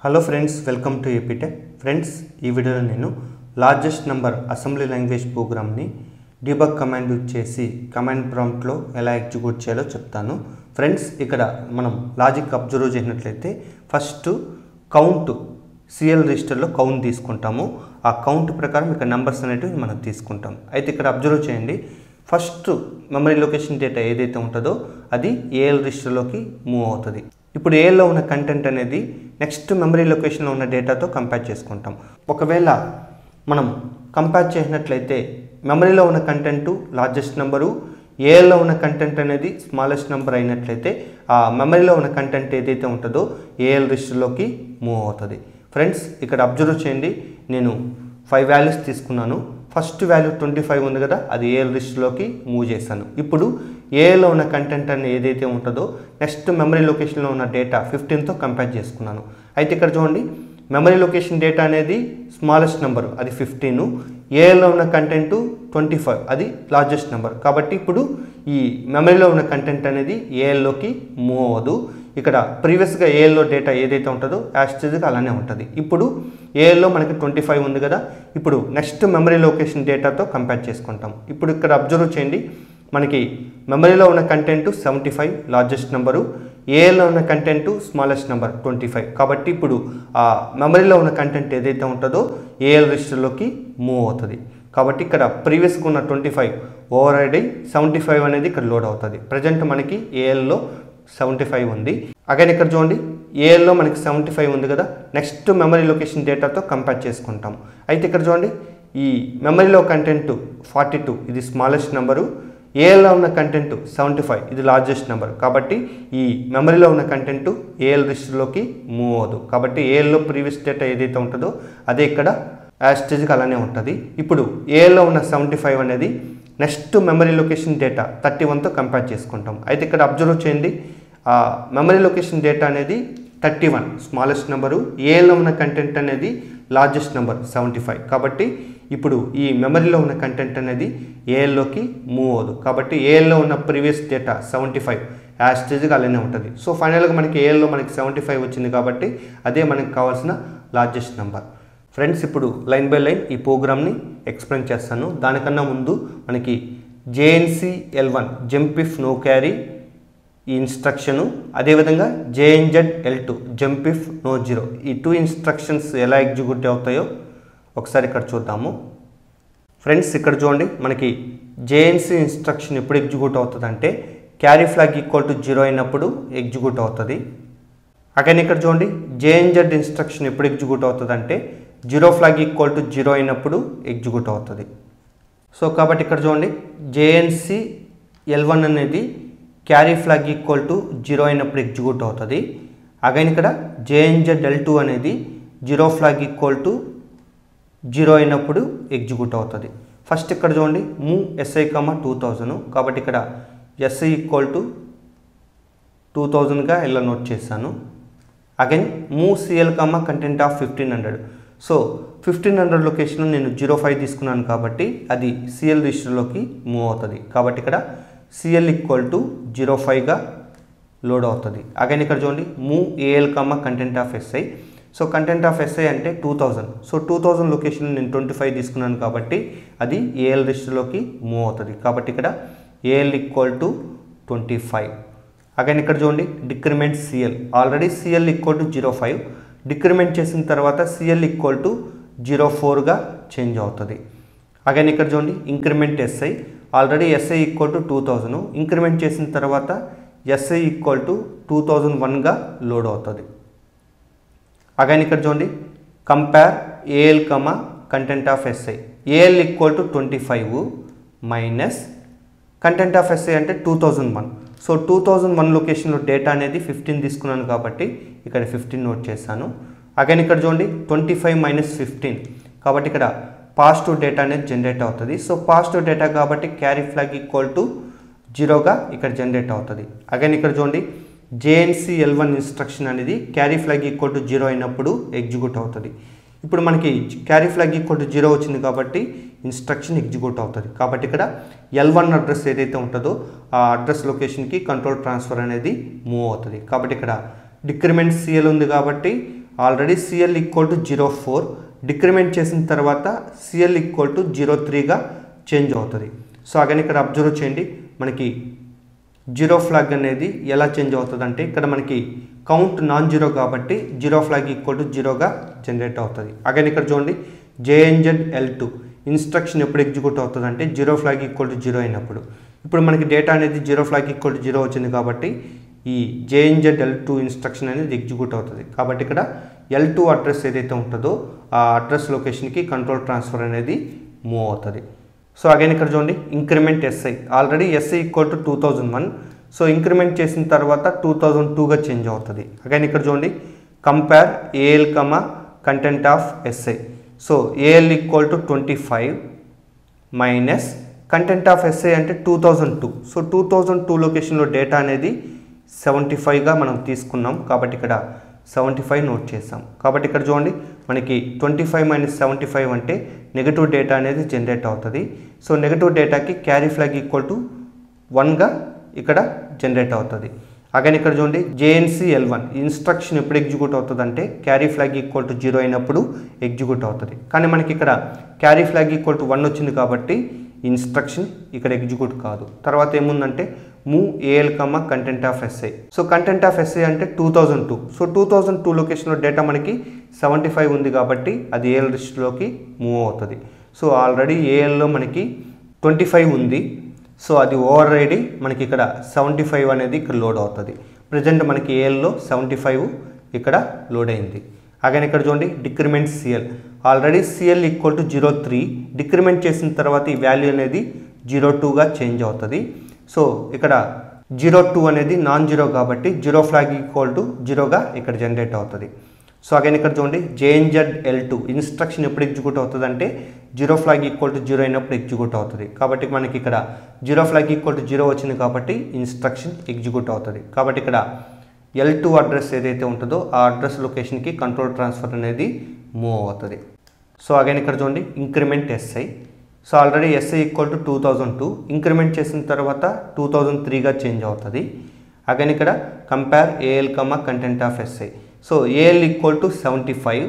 hello friends welcome to AP Tech friends ఈ వీడియోలో నేను లార్జెస్ట్ నంబర్ అసెంబ్లీ లాంగ్వేజ్ ప్రోగ్రామ్ని డీబగ్ కమాండ్ యూజ్ చేసి కమాండ్ ప్రాంప్ట్లో ఎలా ఎగ్జిక్యూట్ చేయాలో చెప్తాను ఫ్రెండ్స్ ఇక్కడ మనం లాజిక్ అబ్జర్వ్ చేసినట్లయితే ఫస్ట్ కౌంట్ సిఎల్ రిజిస్టర్లో కౌంట్ తీసుకుంటాము ఆ కౌంట్ ప్రకారం ఇక్కడ నెంబర్స్ అనేటివి మనం తీసుకుంటాం అయితే ఇక్కడ అబ్జర్వ్ చేయండి ఫస్ట్ మెమరీ లొకేషన్ డేటా ఏదైతే ఉంటుందో అది ఏఎల్ రిజిస్టర్లోకి మూవ్ అవుతుంది ఇప్పుడు ఏఎల్లో ఉన్న కంటెంట్ అనేది నెక్స్ట్ మెమరీ లొకేషన్లో ఉన్న డేటాతో కంపేర్ చేసుకుంటాం ఒకవేళ మనం కంపేర్ చేసినట్లయితే మెమరీలో ఉన్న కంటెంట్ లార్జెస్ట్ నెంబరు ఏఎల్లో ఉన్న కంటెంట్ అనేది స్మాలెస్ట్ నెంబర్ అయినట్లయితే ఆ మెమరీలో ఉన్న కంటెంట్ ఏదైతే ఉంటుందో ఏఎల్ రిజిస్టర్లోకి మూవ్ అవుతుంది ఫ్రెండ్స్ ఇక్కడ అబ్జర్వ్ చేయండి నేను ఫైవ్ వాల్యూస్ తీసుకున్నాను ఫస్ట్ వాల్యూ ట్వంటీ ఫైవ్ ఉంది కదా అది ఏఎల్ లిస్ట్లోకి మూవ్ చేశాను ఇప్పుడు ఏఏలో ఉన్న కంటెంట్ అని ఏదైతే ఉంటుందో నెక్స్ట్ మెమరీ లొకేషన్లో ఉన్న డేటా ఫిఫ్టీన్తో కంపేర్ చేసుకున్నాను అయితే ఇక్కడ చూడండి మెమరీ లొకేషన్ డేటా అనేది స్మాలెస్ట్ నెంబర్ అది ఫిఫ్టీన్ ఏఏలో ఉన్న కంటెంట్ ట్వంటీ ఫైవ్ అది లార్జెస్ట్ నెంబర్ కాబట్టి ఇప్పుడు ఈ మెమరీలో ఉన్న కంటెంట్ అనేది ఏఎల్లోకి మూవ్ అవ్వదు ఇక్కడ ప్రీవియస్గా ఏఎల్లో డేటా ఏదైతే ఉంటుందో యాస్టేజ్గా అలానే ఉంటుంది ఇప్పుడు ఏఎల్లో మనకి ట్వంటీ ఫైవ్ ఉంది కదా ఇప్పుడు నెక్స్ట్ మెమరీ లొకేషన్ డేటాతో కంపేర్ చేసుకుంటాం ఇప్పుడు ఇక్కడ అబ్జర్వ్ చేయండి మనకి మెమరీలో ఉన్న content seventy five largest number ఏఎల్లో ఉన్న content smallest number twenty five కాబట్టి ఇప్పుడు ఆ మెమరీలో ఉన్న కంటెంట్ ఏదైతే ఉంటుందో ఏఎల్ రిజిస్టర్లోకి మూవ్ అవుతుంది కాబట్టి ఇక్కడ ప్రీవియస్గా ఉన్న ట్వంటీ ఫైవ్ ఓవర్ రైడ్ అయ్యి సెవెంటీ ఫైవ్ అనేది ఇక్కడ లోడ్ అవుతుంది ప్రజెంట్ మనకి ఏఎల్లో సెవెంటీ ఫైవ్ ఉంది అగైన్ ఇక్కడ చూడండి ఏఎల్లో మనకి సెవెంటీ ఫైవ్ ఉంది కదా నెక్స్ట్ మెమరీ లొకేషన్ డేటాతో కంపేర్ చేసుకుంటాం అయితే ఇక్కడ చూడండి ఈ మెమరీలో కంటెంట్ ఫార్టీ టూ ఇది స్మాలెస్ట్ నెంబరు ఏఎల్లో ఉన్న కంటెంట్ సెవెంటీ ఫైవ్ ఇది లార్జెస్ట్ నెంబర్ కాబట్టి ఈ మెమరీలో ఉన్న కంటెంట్ ఏఎల్ రిజిస్టర్లోకి మూవ్ అవ్వదు కాబట్టి ఏఎల్లో ప్రీవియస్ డేటా ఏదైతే ఉంటుందో అదే ఇక్కడ యాస్టేజ్కి అలానే ఉంటుంది ఇప్పుడు ఏఎల్లో ఉన్న సెవెంటీ ఫైవ్ అనేది next memory location data thirty వన్తో కంపేర్ చేసుకుంటాం అయితే ఇక్కడ అబ్జర్వ్ చేయండి ఆ మెమరీ లొకేషన్ డేటా అనేది థర్టీ వన్ స్మాలెస్ట్ నెంబరు ఏఎల్లో ఉన్న కంటెంట్ అనేది లార్జెస్ట్ నెంబర్ సెవెంటీ ఫైవ్ కాబట్టి ఇప్పుడు ఈ మెమరీలో ఉన్న కంటెంట్ అనేది ఏఎల్లోకి మూవ్ అవ్వదు కాబట్టి ఏఎల్లో ఉన్న ప్రీవియస్ డేటా సెవెంటీ ఫైవ్ యాస్టేజ్గా అలానే ఉంటుంది సో ఫైనల్గా మనకి ఏఎల్లో మనకి సెవెంటీ ఫైవ్ వచ్చింది కాబట్టి అదే మనకి కావాల్సిన లార్జెస్ట్ నెంబర్ ఫ్రెండ్స్ ఇప్పుడు లైన్ బై లైన్ ఈ ప్రోగ్రామ్ని ఎక్స్ప్లెయిన్ చేస్తాను దానికన్నా ముందు మనకి JNC L one jump if no carry ఈ ఇన్స్ట్రక్షను అదేవిధంగా JNZ L two jump if no zero ఈ టూ ఇన్స్ట్రక్షన్స్ ఎలా ఎగ్జిక్యూట్ అవుతాయో ఒకసారి ఇక్కడ చూద్దాము ఫ్రెండ్స్ ఇక్కడ చూడండి మనకి జేఎన్సి ఇన్స్ట్రక్షన్ ఎప్పుడు ఎగ్జిక్యూట్ అవుతుంది అంటే carry flag equal to zero అయినప్పుడు ఎగ్జిక్యూట్ అవుతుంది అగైన్ ఇక్కడ చూడండి జేఎన్జెడ్ ఇన్స్ట్రక్షన్ ఎప్పుడు ఎగ్జిక్యూట్ అవుతుంది అంటే zero flag equal to zero అయినప్పుడు ఎగ్జిక్యూట్ అవుతుంది సో కాబట్టి ఇక్కడ చూడండి జేఎన్సి ఎల్ వన్ అనేది carry flag equal to zero అయినప్పుడు ఎగ్జిక్యూట్ అవుతుంది అగైన్ ఇక్కడ జేఎన్జెడ్ ఎల్ టూ అనేది zero flag equal to zero అయినప్పుడు ఎగ్జిక్యూట్ అవుతుంది ఫస్ట్ ఇక్కడ చూడండి move SI comma two thousand కాబట్టి ఇక్కడ ఎస్ఐ ఈక్వల్ టు టూ థౌజండ్గా ఇలా నోట్ చేశాను again move CL comma content of fifteen hundred so fifteen hundred location నేను జీరో ఫైవ్ తీసుకున్నాను కాబట్టి అది సిఎల్ రిజిస్టర్లోకి మూవ్ అవుతుంది కాబట్టి ఇక్కడ సిఎల్ ఈక్వల్ టు జీరో ఫైవ్గా లోడ్ అవుతుంది అగైన్ ఇక్కడ చూడండి move AL comma content of SI so content of SI అంటే two thousand so two thousand location నేను ట్వంటీ ఫైవ్ తీసుకున్నాను కాబట్టి అది ఏఎల్ రిజిస్టర్లోకి మూవ్ అవుతుంది కాబట్టి ఇక్కడ AL equal to twenty five again ఇక్కడ చూడండి decrement CL already CL equal to zero five decrement చేసిన తర్వాత సిఎల్ ఈక్వల్ టు జీరో ఫోర్గా చేంజ్ అవుతుంది అగైన్ ఇక్కడ చూడండి increment SI already SI equal to two thousand increment చేసిన తర్వాత SI equal to two thousand వన్గా లోడ్ అవుతుంది అగైన్ ఇక్కడ చూడండి compare AL comma content of SI AL equal to twenty five minus content of SI అంటే two thousand one so two thousand one లొకేషన్లో data అనేది fifteen తీసుకున్నాను కాబట్టి ఇక్కడ ఫిఫ్టీన్ నోట్ చేశాను అగైన్ ఇక్కడ చూడండి ట్వంటీ ఫైవ్ మైనస్ ఫిఫ్టీన్ కాబట్టి ఇక్కడ పాజిటివ్ డేటా అనేది జనరేట్ అవుతుంది సో పాజిటివ్ డేటా కాబట్టి క్యారీ ఫ్లాగ్ ఈక్వల్ టు జీరోగా ఇక్కడ జనరేట్ అవుతుంది అగైన్ ఇక్కడ చూడండి జేఎన్సి ఎల్ వన్ ఇన్స్ట్రక్షన్ అనేది carry flag equal to zero అయినప్పుడు ఎగ్జిక్యూట్ అవుతుంది ఇప్పుడు మనకి carry flag equal to zero వచ్చింది కాబట్టి ఇన్స్ట్రక్షన్ ఎగ్జిక్యూట్ అవుతుంది కాబట్టి ఇక్కడ ఎల్ వన్ అడ్రస్ ఏదైతే ఉంటుందో ఆ అడ్రస్ లొకేషన్కి కంట్రోల్ ట్రాన్స్ఫర్ అనేది మూవ్ అవుతుంది కాబట్టి ఇక్కడ డిక్రిమెంట్ సిఎల్ ఉంది కాబట్టి already CL equal to zero four decrement చేసిన తర్వాత సిఎల్ ఈక్వల్ టు జీరో త్రీగా చేంజ్ అవుతుంది సో అగైన్ ఇక్కడ అబ్జర్వ్ చేయండి మనకి జీరో ఫ్లాగ్ అనేది ఎలా చేంజ్ అవుతుంది అంటే ఇక్కడ మనకి కౌంట్ నాన్ జీరో కాబట్టి జీరో ఫ్లాగ్ ఈక్వల్ టు జీరోగా జనరేట్ అవుతుంది అగైన్ ఇక్కడ చూడండి జేఎన్జెడ్ ఎల్ టూ ఇన్స్ట్రక్షన్ ఎప్పుడు ఎగ్జిక్యూట్ అవుతుంది అంటే zero flag equal to zero అయినప్పుడు ఇప్పుడు మనకి డేటా అనేది zero flag equal to zero వచ్చింది కాబట్టి ఈ జేఎన్జెడ్ ఎల్ టూ ఇన్స్ట్రక్షన్ అనేది ఎగ్జిక్యూట్ అవుతుంది కాబట్టి ఇక్కడ ఎల్ టూ అడ్రస్ ఏదైతే ఉంటుందో ఆ అడ్రస్ లొకేషన్కి కంట్రోల్ ట్రాన్స్ఫర్ అనేది మూవ్ అవుతుంది సో అగైన్ ఇక్కడ చూడండి increment SI already SI equal to two thousand one so increment చేసిన తర్వాత టూ థౌజండ్ టూగా చేంజ్ అవుతుంది అగైన్ ఇక్కడ చూడండి compare AL comma content of SI so AL equal to twenty five minus content of SI అంటే two thousand two so two thousand two లొకేషన్లో data అనేది seventy ఫైవ్గా మనం తీసుకున్నాం కాబట్టి ఇక్కడ సెవెంటీ ఫైవ్ నోట్ చేసాం కాబట్టి ఇక్కడ చూడండి మనకి twenty five minus seventy five అంటే నెగటివ్ డేటా అనేది జనరేట్ అవుతుంది సో నెగటివ్ డేటాకి క్యారీ ఫ్లాగ్ ఈక్వల్ టు వన్గా ఇక్కడ జనరేట్ అవుతుంది అగైన్ ఇక్కడ చూడండి జేఎన్సీ ఎల్ వన్ ఇన్స్ట్రక్షన్ ఎప్పుడు ఎగ్జిక్యూట్ అవుతుంది అంటే carry flag equal to zero అయినప్పుడు ఎగ్జిక్యూట్ అవుతుంది కానీ మనకి ఇక్కడ carry flag equal to one వచ్చింది కాబట్టి ఇన్స్ట్రక్షన్ ఇక్కడ ఎగ్జిక్యూట్ కాదు తర్వాత ఏముందంటే move AL comma content of SI so content of SI అంటే two thousand two so two thousand two లొకేషన్లో డేటా మనకి సెవెంటీ ఫైవ్ ఉంది కాబట్టి అది ఏఎల్ లిస్ట్లోకి మూవ్ అవుతుంది సో ఆల్రెడీ ఏఎల్లో మనకి ట్వంటీ ఫైవ్ ఉంది సో అది ఓవర్ రైడి మనకి ఇక్కడ సెవెంటీ ఫైవ్ అనేది ఇక్కడ లోడ్ అవుతుంది ప్రజెంట్ మనకి ఏఎల్లో సెవెంటీ ఫైవ్ ఇక్కడ లోడ్ అయింది అగైన్ ఇక్కడ చూడండి decrement CL already CL equal to zero three decrement చేసిన తర్వాత ఈ వాల్యూ అనేది జీరో టూగా చేంజ్ అవుతుంది సో ఇక్కడ జీరో టూ అనేది నాన్ జీరో కాబట్టి జీరో ఫ్లాగ్ ఈక్వల్ టు జీరోగా ఇక్కడ జనరేట్ అవుతుంది సో అగైన్ ఇక్కడ చూడండి జేఎన్జెడ్ ఎల్ టూ ఇన్స్ట్రక్షన్ ఎప్పుడు ఎగ్జిక్యూట్ అవుతుంది అంటే zero flag equal to zero అయినప్పుడు ఎగ్జిక్యూట్ అవుతుంది కాబట్టి మనకి ఇక్కడ zero flag equal to zero వచ్చింది కాబట్టి ఇన్స్ట్రక్షన్ ఎగ్జిక్యూట్ అవుతుంది కాబట్టి ఇక్కడ ఎల్ టూ అడ్రస్ ఏదైతే ఉంటుందో ఆ అడ్రస్ లొకేషన్కి కంట్రోల్ ట్రాన్స్ఫర్ అనేది మూవ్ అవుతుంది సో అగైన్ ఇక్కడ చూడండి increment SI so already SI equal to two thousand two increment చేసిన తర్వాత టూ థౌజండ్ త్రీగా చేంజ్ అవుతుంది అగైన్ ఇక్కడ compare AL comma content of SI so AL equal to seventy five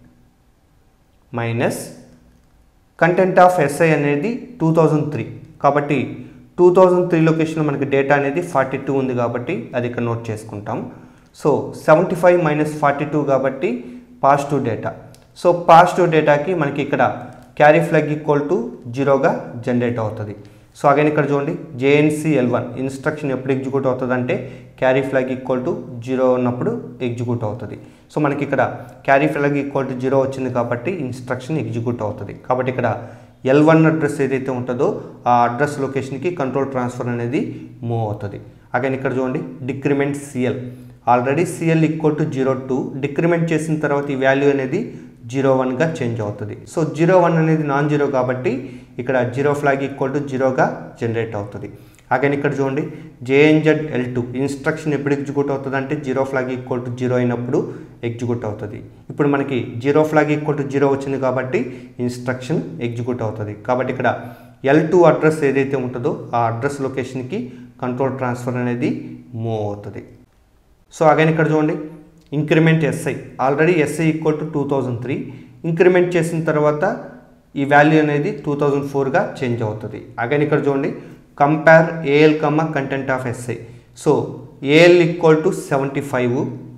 minus content of SI అనేది two thousand three కాబట్టి two thousand three లొకేషన్లో మనకి data అనేది ఫార్టీ టూ ఉంది కాబట్టి అది ఇక్కడ నోట్ చేసుకుంటాం so seventy five minus forty two కాబట్టి పాజిటివ్ డేటా సో పాజిటివ్ డేటాకి మనకి ఇక్కడ క్యారీ ఫ్లాగ్ ఈక్వల్ టు జీరోగా జనరేట్ అవుతుంది సో అగైన్ ఇక్కడ చూడండి జేఎన్సీ ఎల్ వన్ ఇన్స్ట్రక్షన్ ఎప్పుడు ఎగ్జిక్యూట్ అవుతుంది అంటే carry flag equal to zero ఉన్నప్పుడు ఎగ్జిక్యూట్ అవుతుంది సో మనకి ఇక్కడ carry flag equal to zero వచ్చింది కాబట్టి ఇన్స్ట్రక్షన్ ఎగ్జిక్యూట్ అవుతుంది కాబట్టి ఇక్కడ ఎల్ వన్ అడ్రస్ ఏదైతే ఉంటుందో ఆ అడ్రస్ లొకేషన్కి కంట్రోల్ ట్రాన్స్ఫర్ అనేది మూవ్ అవుతుంది అగైన్ ఇక్కడ చూడండి decrement CL already CL equal to zero two decrement చేసిన తర్వాత ఈ వాల్యూ అనేది జీరో వన్గా చేంజ్ అవుతుంది సో జీరో వన్ అనేది నాన్ జీరో కాబట్టి ఇక్కడ జీరో ఫ్లాగ్ ఈక్వల్ టు జీరోగా జనరేట్ అవుతుంది అగైన్ ఇక్కడ చూడండి జేఎన్జెడ్ ఎల్ టూ ఇన్స్ట్రక్షన్ ఎప్పుడు ఎగ్జిక్యూట్ అవుతుంది అంటే zero flag equal to zero అయినప్పుడు ఎగ్జిక్యూట్ అవుతుంది ఇప్పుడు మనకి zero flag equal to zero వచ్చింది కాబట్టి ఇన్స్ట్రక్షన్ ఎగ్జిక్యూట్ అవుతుంది కాబట్టి ఇక్కడ ఎల్ టూ అడ్రస్ ఏదైతే ఉంటుందో ఆ అడ్రస్ లొకేషన్కి కంట్రోల్ ట్రాన్స్ఫర్ అనేది మూవ్ అవుతుంది సో అగైన్ ఇక్కడ చూడండి increment SI already SI equal to two thousand three increment చేసిన తర్వాత ఈ వాల్యూ అనేది టూ థౌజండ్ ఫోర్గా చేంజ్ అవుతుంది అగైన్ ఇక్కడ చూడండి compare AL comma content of SI so AL equal to seventy five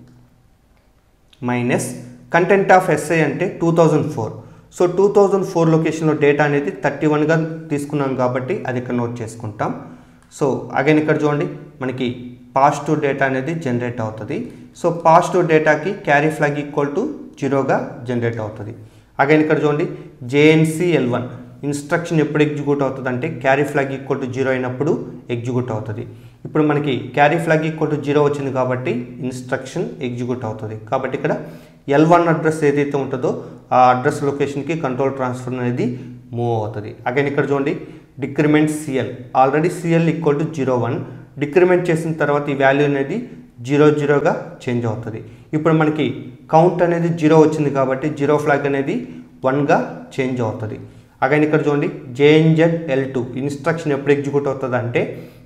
minus content of SI అంటే two thousand four so two thousand four లొకేషన్లో డేటా అనేది థర్టీ వన్గా తీసుకున్నాం కాబట్టి అది ఇక్కడ నోట్ చేసుకుంటాం సో అగైన్ ఇక్కడ చూడండి మనకి పాజిటివ్ డేటా అనేది జనరేట్ అవుతుంది సో పాజిటివ్ డేటాకి క్యారీ ఫ్లాగ్ ఈక్వల్ టు జీరోగా జనరేట్ అవుతుంది అగైన్ ఇక్కడ చూడండి జేఎన్సీ ఎల్ వన్ ఇన్స్ట్రక్షన్ ఎప్పుడు ఎగ్జిక్యూట్ అవుతుంది అంటే carry flag equal to zero అయినప్పుడు ఎగ్జిక్యూట్ అవుతుంది ఇప్పుడు మనకి carry flag equal to zero వచ్చింది కాబట్టి ఇన్స్ట్రక్షన్ ఎగ్జిక్యూట్ అవుతుంది కాబట్టి ఇక్కడ ఎల్ వన్ అడ్రస్ ఏదైతే ఉంటుందో ఆ అడ్రస్ లొకేషన్కి కంట్రోల్ ట్రాన్స్ఫర్ అనేది మూవ్ అవుతుంది అగైన్ ఇక్కడ చూడండి decrement CL already CL equal to zero one decrement చేసిన తర్వాత ఈ వాల్యూ అనేది జీరో జీరోగా చేంజ్ అవుతుంది ఇప్పుడు మనకి కౌంట్ అనేది జీరో వచ్చింది కాబట్టి జీరో ఫ్లాగ్ అనేది వన్గా చేంజ్ అవుతుంది అగైన్ ఇక్కడ చూడండి జేఎన్జెడ్ ఎల్ టూ ఇన్స్ట్రక్షన్ ఎప్పుడు ఎగ్జిక్యూట్ అవుతుంది అంటే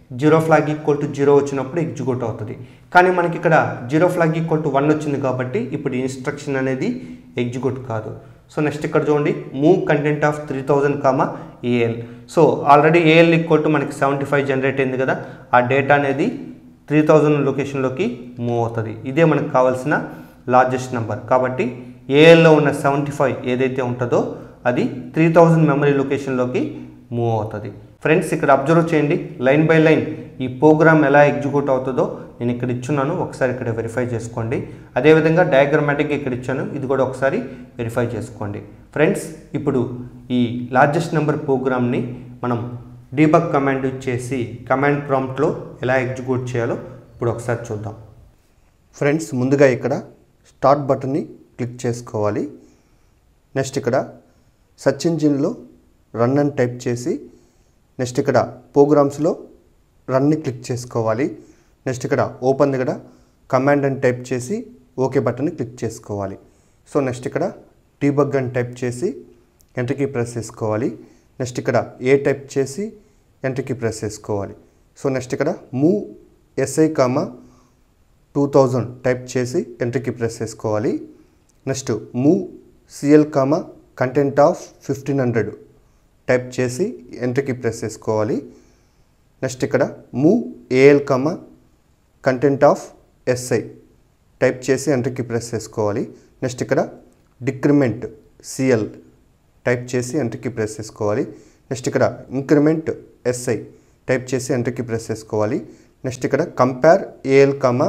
zero flag equal to zero వచ్చినప్పుడు ఎగ్జిక్యూట్ అవుతుంది కానీ మనకి ఇక్కడ zero flag equal to one వచ్చింది కాబట్టి ఇప్పుడు ఇన్స్ట్రక్షన్ అనేది ఎగ్జిక్యూట్ కాదు సో నెక్స్ట్ ఇక్కడ చూడండి move content of three thousand comma AL so already AL equal to మనకి సెవెంటీ ఫైవ్ జనరేట్ అయింది కదా ఆ డేటా అనేది త్రీ థౌజండ్ లొకేషన్లోకి మూవ్ అవుతుంది ఇదే మనకు కావాల్సిన లార్జెస్ట్ నెంబర్ కాబట్టి ఏఎల్లో ఉన్న సెవెంటీ ఫైవ్ ఏదైతే ఉంటుందో అది త్రీ థౌజండ్ మెమరీ లొకేషన్లోకి మూవ్ అవుతుంది ఫ్రెండ్స్ ఇక్కడ అబ్జర్వ్ చేయండి లైన్ బై లైన్ ఈ ప్రోగ్రామ్ ఎలా ఎగ్జిక్యూట్ అవుతుందో నేను ఇక్కడ ఇచ్చున్నాను ఒకసారి ఇక్కడ వెరిఫై చేసుకోండి అదేవిధంగా డయాగ్రమాటిక్ ఇక్కడ ఇచ్చాను ఇది కూడా ఒకసారి వెరిఫై చేసుకోండి ఫ్రెండ్స్ ఇప్పుడు ఈ లార్జెస్ట్ నెంబర్ ప్రోగ్రామ్ని మనం డీబగ్ కమాండ్ చేసి కమాండ్ ప్రాంప్ట్లో ఎలా ఎగ్జిక్యూట్ చేయాలో ఇప్పుడు ఒకసారి చూద్దాం ఫ్రెండ్స్ ముందుగా ఇక్కడ స్టార్ట్ బటన్ని క్లిక్ చేసుకోవాలి నెక్స్ట్ ఇక్కడ సెర్చ్ ఇంజిన్లో రన్ అని టైప్ చేసి నెక్స్ట్ ఇక్కడ ప్రోగ్రామ్స్లో రన్ని క్లిక్ చేసుకోవాలి నెక్స్ట్ ఇక్కడ ఓపెన్ దగ్గర కమాండ్ అని టైప్ చేసి ఓకే బటన్ని క్లిక్ చేసుకోవాలి సో నెక్స్ట్ ఇక్కడ డీబగ్ అని టైప్ చేసి ఎంట్రీకి ప్రెస్ చేసుకోవాలి నెక్స్ట్ ఇక్కడ ఏ టైప్ చేసి ఎంట్రీకి ప్రెస్ చేసుకోవాలి సో నెక్స్ట్ ఇక్కడ move SI comma two thousand type చేసి ఎంట్రీకి ప్రెస్ చేసుకోవాలి next move CL comma content of fifteen hundred type చేసి ఎంట్రీకి ప్రెస్ చేసుకోవాలి నెక్స్ట్ ఇక్కడ move AL comma content of SI type చేసి ఎంట్రీకి ప్రెస్ చేసుకోవాలి నెక్స్ట్ ఇక్కడ డిక్రిమెంట్ సిఎల్ టైప్ చేసి ఎంట్రీకి ప్రెస్ చేసుకోవాలి నెక్స్ట్ ఇక్కడ ఇంక్రిమెంట్ ఎస్ఐ టైప్ చేసి ఎంట్రీకి ప్రెస్ చేసుకోవాలి నెక్స్ట్ ఇక్కడ compare AL comma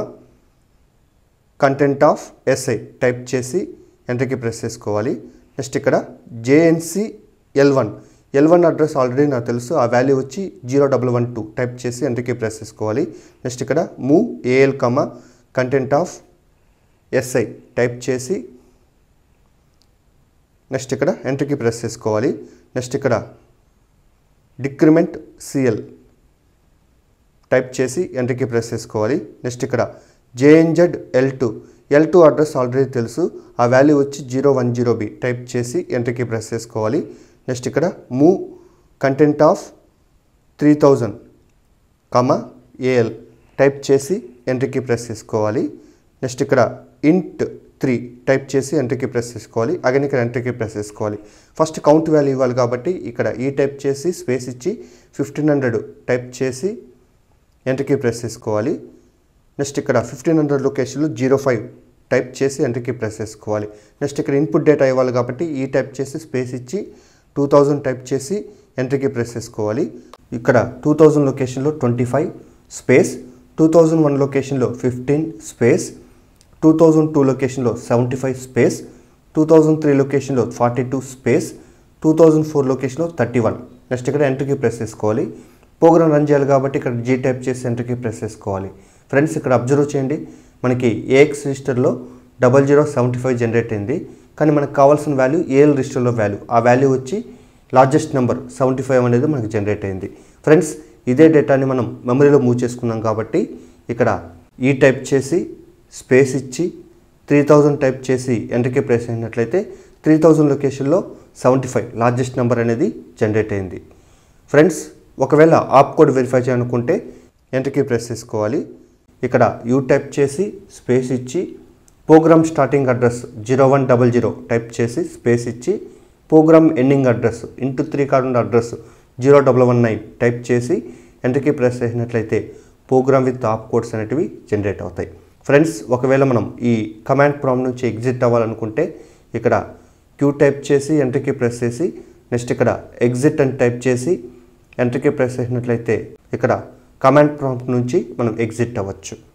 content of SI type చేసి ఎంట్రీకి ప్రెస్ చేసుకోవాలి నెక్స్ట్ ఇక్కడ JNC L one L one address already నాకు తెలుసు ఆ వాల్యూ వచ్చి zero double one two type చేసి ఎంట్రీకి ప్రెస్ చేసుకోవాలి నెక్స్ట్ ఇక్కడ move AL comma content of SI type చేసి నెక్స్ట్ ఇక్కడ ఎంట్రీకి ప్రెస్ చేసుకోవాలి నెక్స్ట్ ఇక్కడ డిక్రిమెంట్ సిఎల్ టైప్ చేసి ఎంట్రీకి ప్రెస్ చేసుకోవాలి నెక్స్ట్ ఇక్కడ JNZ L two L two address already తెలుసు ఆ వాల్యూ వచ్చి zero one zero B type చేసి ఎంట్రీకి ప్రెస్ చేసుకోవాలి నెక్స్ట్ ఇక్కడ move content of three thousand comma AL type చేసి ఎంట్రీకి ప్రెస్ చేసుకోవాలి నెక్స్ట్ ఇక్కడ ఇంట్ త్రీ టైప్ చేసి ఎంట్రీకి ప్రెస్ చేసుకోవాలి అగైన్ ఇక్కడ ఎంట్రీకి ప్రెస్ చేసుకోవాలి ఫస్ట్ కౌంట్ వాల్యూ ఇవ్వాలి కాబట్టి ఇక్కడ ఈ టైప్ చేసి స్పేస్ ఇచ్చి ఫిఫ్టీన్ హండ్రెడ్ టైప్ చేసి ఎంట్రీకి ప్రెస్ చేసుకోవాలి నెక్స్ట్ ఇక్కడ ఫిఫ్టీన్ హండ్రెడ్ లొకేషన్లో జీరో ఫైవ్ టైప్ చేసి ఎంట్రీకి ప్రెస్ చేసుకోవాలి నెక్స్ట్ ఇక్కడ ఇన్పుట్ డేటా ఇవ్వాలి కాబట్టి ఈ టైప్ చేసి స్పేస్ ఇచ్చి టూ థౌజండ్ టైప్ చేసి ఎంట్రీకి ప్రెస్ చేసుకోవాలి ఇక్కడ టూ థౌజండ్ లొకేషన్లో twenty five space two thousand one లొకేషన్లో fifteen space two thousand two లొకేషన్లో seventy five space two thousand three లొకేషన్లో forty two space two thousand four లొకేషన్లో థర్టీ వన్ నెక్స్ట్ ఇక్కడ ఎంట్రీకి ప్రెస్ చేసుకోవాలి ప్రోగ్రామ్ రన్ చేయాలి కాబట్టి ఇక్కడ జీ టైప్ చేసి ఎంట్రీకి ప్రెస్ చేసుకోవాలి ఫ్రెండ్స్ ఇక్కడ అబ్జర్వ్ చేయండి మనకి ఏఎక్స్ రిజిస్టర్లో double zero seventy five generate అయింది కానీ మనకు కావాల్సిన వాల్యూ ఏఎల్ రిజిస్టర్లో వాల్యూ ఆ వాల్యూ వచ్చి లార్జెస్ట్ నెంబర్ సెవెంటీ ఫైవ్ అనేది మనకి జనరేట్ అయింది ఫ్రెండ్స్ ఇదే డేటాని మనం మెమరీలో మూవ్ చేసుకున్నాం కాబట్టి ఇక్కడ ఈ టైప్ చేసి స్పేస్ ఇచ్చి త్రీ థౌజండ్ టైప్ చేసి ఎంట్రీకి ప్రెస్ అయినట్లయితే త్రీ థౌజండ్ లొకేషన్లో సెవెంటీ ఫైవ్ లార్జెస్ట్ నెంబర్ అనేది జనరేట్ అయింది ఫ్రెండ్స్ ఒకవేళ ఆప్ కోడ్ వెరిఫై చేయాలనుకుంటే ఎంట్రీకి ప్రెస్ చేసుకోవాలి ఇక్కడ యూ టైప్ చేసి స్పేస్ ఇచ్చి program starting address zero one double zero type చేసి స్పేస్ ఇచ్చి program ending address into three card address zero double one nine type చేసి ఎంట్రీకి ప్రెస్ చేసినట్లయితే ప్రోగ్రామ్ విత్ ఆప్ కోడ్స్ అనేటివి జనరేట్ అవుతాయి ఫ్రెండ్స్ ఒకవేళ మనం ఈ కమాండ్ ప్రామ్ నుంచి ఎగ్జిట్ అవ్వాలనుకుంటే ఇక్కడ క్యూ టైప్ చేసి ఎంట్రీకి ప్రెస్ చేసి నెక్స్ట్ ఇక్కడ ఎగ్జిట్ అని టైప్ చేసి ఎంట్రీకి ప్రెస్ చేసినట్లయితే ఇక్కడ కమాండ్ ప్రాంప్ట్ నుంచి మనం ఎగ్జిట్ అవ్వచ్చు